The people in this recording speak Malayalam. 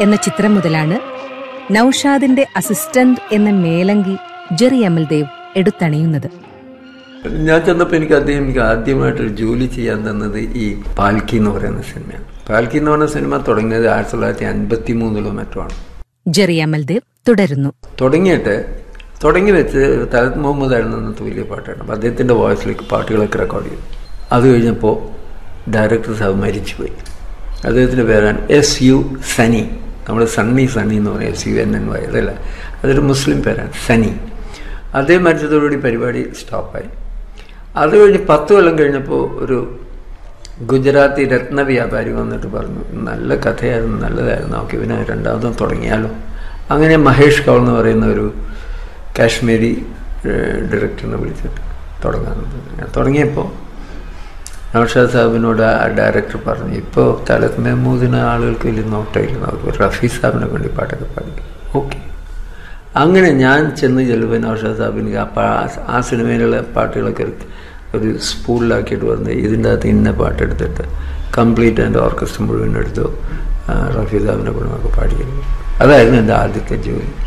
എന്ന ചിത്രം മുതലാണ് നൌഷാദിന്റെ അസിസ്റ്റന്റ് എന്ന മേലങ്കി ജെറി അമൽദേവ് എടുത്തണിയുന്നത് ഞാൻ ചെന്നപ്പോൾ എനിക്ക് അദ്ദേഹം എനിക്ക് ആദ്യമായിട്ടൊരു ജോലി ചെയ്യാൻ തന്നത് ഈ പാൽക്കി എന്ന് പറയുന്ന സിനിമയാണ് പാൽക്കി എന്ന് പറയുന്ന സിനിമ തുടങ്ങിയത് ആയിരത്തി തൊള്ളായിരത്തി അൻപത്തി മൂന്നിലോ മറ്റോ ആണ് ജെറി അമൽദേവ് തുടരുന്നു തുടങ്ങിയിട്ട് തുടങ്ങി വെച്ച് തലത് മുഹമ്മദ് ആയിരുന്നു അന്നത്തെ വലിയ പാട്ടാണ് അപ്പോൾ അദ്ദേഹത്തിൻ്റെ വോയിസിലേക്ക് പാട്ടുകളൊക്കെ റെക്കോർഡ് ചെയ്തു അത് കഴിഞ്ഞപ്പോൾ ഡയറക്ടർ സാബ് മരിച്ചുപോയി അദ്ദേഹത്തിൻ്റെ പേരാണ് എസ് യു സനി നമ്മൾ സണ്ണി സണ്ണി എന്ന് പറയും S U N N Y അതല്ല അതൊരു മുസ്ലിം പേരാണ് സനി അദ്ദേഹം മരിച്ചതോടുകൂടി പരിപാടി സ്റ്റോപ്പായി അത് കഴിഞ്ഞ് പത്ത് കൊല്ലം കഴിഞ്ഞപ്പോൾ ഒരു ഗുജറാത്തി രത്ന വ്യാപാരി വന്നിട്ട് പറഞ്ഞു നല്ല കഥയായിരുന്നു നല്ലതായിരുന്നു ഓക്കെ പിന്നെ രണ്ടാമതും തുടങ്ങിയാലോ അങ്ങനെ മഹേഷ് കൗൾ എന്ന് പറയുന്ന ഒരു കാശ്മീരി ഡയറക്ടറിനെ വിളിച്ചിട്ട് തുടങ്ങാമെന്ന് പറഞ്ഞു ഞാൻ തുടങ്ങിയപ്പോൾ നൗഷാദ് സാഹിബിനോട് ആ ഡയറക്ടർ പറഞ്ഞു ഇപ്പോൾ തലത് മെഹമ്മൂദിന് ആളുകൾക്ക് വലിയ നോട്ടമില്ല നമുക്ക് റഫീ സാഹിബിനെ വേണ്ടി പാട്ടൊക്കെ പഠിക്കും ഓക്കെ അങ്ങനെ ഞാൻ ചെന്ന് ചെല്ലുമ്പോൾ നൗഷാദ് സാഹിബിന് ആ പാ ആ സിനിമയിലുള്ള പാട്ടുകളൊക്കെ ഒരു- ഒരു സ്പൂളിലാക്കിയിട്ട് വന്ന് ഇതിൻ്റെ അകത്ത് ഇന്ന പാട്ടെടുത്തിട്ട് കംപ്ലീറ്റ് എൻ്റെ ഓർക്കസ്ട്ര മുഴുവൻ എടുത്തു ആ, റഫീ സാഹിബിനെ കൊണ്ട് നമുക്ക് പാടിയിരുന്നു അതായിരുന്നു എൻ്റെ ആദ്യത്തെ ജോലി